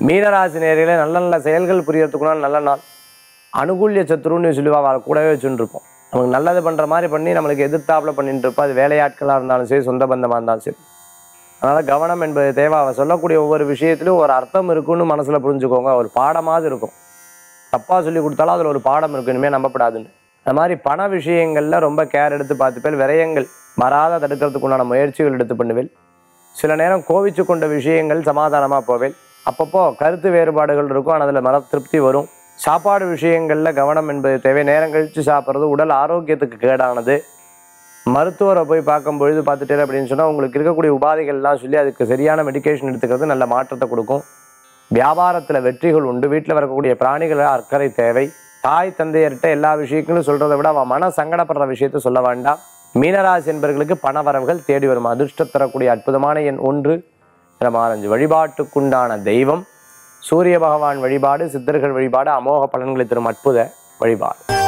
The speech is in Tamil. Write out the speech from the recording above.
மீனராசி நேர்களே நல்ல நல்ல செயல்கள் புரியறதுக்குனால் நல்ல நாள் அனுகூல்ய சத்துருன்னு சொல்லுவா அவளை கூடவே வச்சுட்டு இருப்போம் நமக்கு நல்லது பண்ணுற மாதிரி பண்ணி நம்மளுக்கு எதிர்த்தாப்புல பண்ணிட்டு இருப்போம் அது வேலையாட்களாக இருந்தாலும் சரி சொந்த பந்தமாக இருந்தாலும் சரி அதனால் கவனம் என்பது தேவை அவள் சொல்லக்கூடிய ஒவ்வொரு விஷயத்திலும் ஒரு அர்த்தம் இருக்குன்னு மனசில் புரிஞ்சுக்கோங்க ஒரு பாடமாவது இருக்கும் தப்பாக சொல்லி கொடுத்தாலும் அதில் ஒரு பாடம் இருக்கும் இனிமேல் நம்பப்படாதுன்னு அந்த மாதிரி பண விஷயங்களில் ரொம்ப கேர் எடுத்து பார்த்துப்பேன் விரயங்கள் வராத தடுக்கிறதுக்கு உண்டான முயற்சிகள் எடுத்து பண்ணுவேன் சில நேரம் கோவிச்சு கொண்ட விஷயங்கள் சமாதானமாக போவேன் அப்பப்போ கருத்து வேறுபாடுகள் இருக்கும் ஆனால் அதில் மன திருப்தி வரும் சாப்பாடு விஷயங்களில் கவனம் என்பது தேவை நேரம் கழித்து சாப்பிட்றது உடல் ஆரோக்கியத்துக்கு கேடானது மருத்துவரை போய் பார்க்கும் பொழுது பார்த்துட்டே அப்படின்னு சொன்னால் உங்களுக்கு இருக்கக்கூடிய உபாதைகள்லாம் சொல்லி அதுக்கு சரியான மெடிகேஷன் எடுத்துக்கிறது நல்ல மாற்றத்தை கொடுக்கும் வியாபாரத்தில் வெற்றிகள் உண்டு வீட்டில் வரக்கூடிய பிராணிகள் அக்கறை தேவை தாய் தந்தையர்கிட்ட எல்லா விஷயங்களும் சொல்கிறத விட அவன் மன சங்கடப்படுற விஷயத்த சொல்ல வேண்டாம் மீனராசி என்பவர்களுக்கு பணவரவுகள் தேடி வரும் அதிர்ஷ்டம் தரக்கூடிய அற்புதமான எண் ஒன்று நாலஞ்சு வழிபாட்டுக்குண்டான தெய்வம் சூரிய பகவான் வழிபாடு சித்தர்கள் வழிபாடு அமோக பலன்களை தரும் அற்புத வழிபாடு